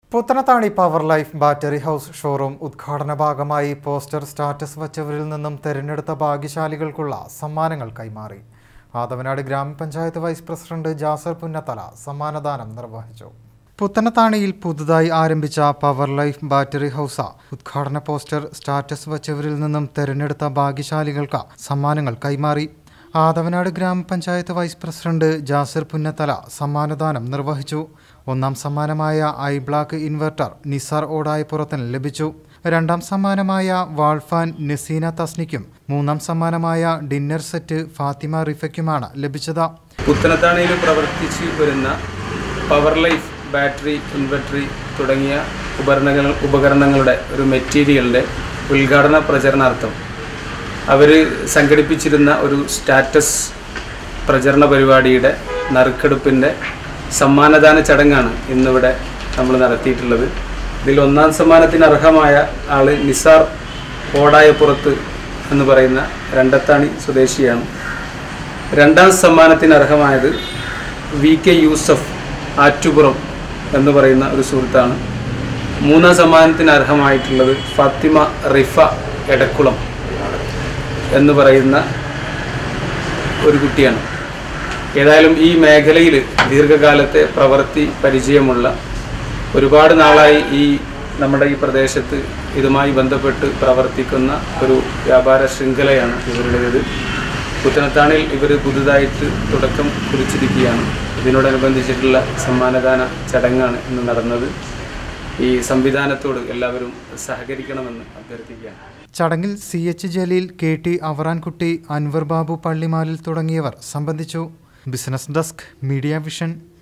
Puthanathani Power Life Battery House showroom ഉദ്ഘാടന ഭാഗമായി poster status വച്ചവരിൽ നിന്നും തെരഞ്ഞെടുത്ത ഭാഗ്യശാലികൾക്കുള്ള സമ്മാനങ്ങൾ കൈമാറി ആദവനാട് ഗ്രാമപഞ്ചായത്ത് വൈസ് പ്രസിഡന്റ് ജാസർ പുന്നത്തല സമ്മാനദാനം നിർവഹിച്ചു പുത്തനത്താണിയിൽ പുതുതായി ആരംഭിച്ച പവർ ലൈഫ് ബാറ്ററി ഹൗസ ഉദ്ഘാടന പോസ്റ്റർ സ്റ്റാറ്റസ് വച്ചവരിൽ നിന്നും തെരഞ്ഞെടുത്ത ഭാഗ്യശാലികൾക്ക് സമ്മാനങ്ങൾ കൈമാറി ആദവനാട് ഗ്രാമപഞ്ചായത്ത് വൈസ് പ്രസിഡന്റ് ജാസിർ പുന്നത്തല സമ്മാനദാനം നിർവഹിച്ചു ഒന്നാം സമ്മാനമായ ഐ ബ്ലാക്ക് ഇൻവെർട്ടർ നിസാർ ഓടായപ്പുറത്തിന് ലഭിച്ചു രണ്ടാം സമ്മാനമായ വാൾഫാൻ നസീന തസ്നിക്കും മൂന്നാം സമ്മാനമായ ഡിന്നർ സെറ്റ് ഫാത്തിമ റിഫയ്ക്കുമാണ് ലഭിച്ചത് പുത്തനത്താണിയിൽ പ്രവർത്തിച്ച് വരുന്ന പവർ ലൈഫ് ബാറ്ററി ഇൻവെർട്ടറി തുടങ്ങിയ ഉപകരണങ്ങൾ ഉപകരണങ്ങളുടെ ഒരു മെറ്റീരിയലിൻ്റെ ഉദ്ഘാടന പ്രചരണാർത്ഥം അവർ സംഘടിപ്പിച്ചിരുന്ന ഒരു സ്റ്റാറ്റസ് പ്രചരണ പരിപാടിയുടെ നറുക്കെടുപ്പിൻ്റെ സമ്മാനദാന ചടങ്ങാണ് ഇന്നിവിടെ നമ്മൾ നടത്തിയിട്ടുള്ളത് ഇതിൽ ഒന്നാം സമ്മാനത്തിന് അർഹമായ ആൾ നിസാർ ഓടായപ്പുറത്ത് എന്ന് പറയുന്ന രണ്ടത്താണി സ്വദേശിയാണ് രണ്ടാം സമ്മാനത്തിന് അർഹമായത് വി കെ യൂസഫ് ആറ്റുപുറം എന്ന് പറയുന്ന ഒരു സുഹൃത്താണ് മൂന്നാം സമ്മാനത്തിന് അർഹമായിട്ടുള്ളത് ഫാത്തിമ റിഫ എടക്കുളം എന്ന് പറയുന്ന ഒരു കുട്ടിയാണ് ഏതായാലും ഈ മേഖലയിൽ ദീർഘകാലത്തെ പ്രവൃത്തി പരിചയമുള്ള ഒരുപാട് നാളായി ഈ നമ്മുടെ ഈ പ്രദേശത്ത് ഇതുമായി ബന്ധപ്പെട്ട് പ്രവർത്തിക്കുന്ന ഒരു വ്യാപാര ശൃംഖലയാണ് ഇവരുടേത് പുത്തനത്താണിൽ ഇവർ പുതുതായിട്ട് തുടക്കം കുറിച്ചിരിക്കുകയാണ് ഇതിനോടനുബന്ധിച്ചിട്ടുള്ള സമ്മാനദാന ചടങ്ങാണ് ഇന്ന് നടന്നത് ഈ സംവിധാനത്തോട് എല്ലാവരും സഹകരിക്കണമെന്ന് അഭ്യർത്ഥിക്കുകയാണ് ചടങ്ങിൽ C H Jaleel K T Avarankutty Anwar Babu Pallimalil തുടങ്ങിയവർ സംബന്ധിച്ചു ബിസിനസ് ഡെസ്ക് മീഡിയ വിഷൻ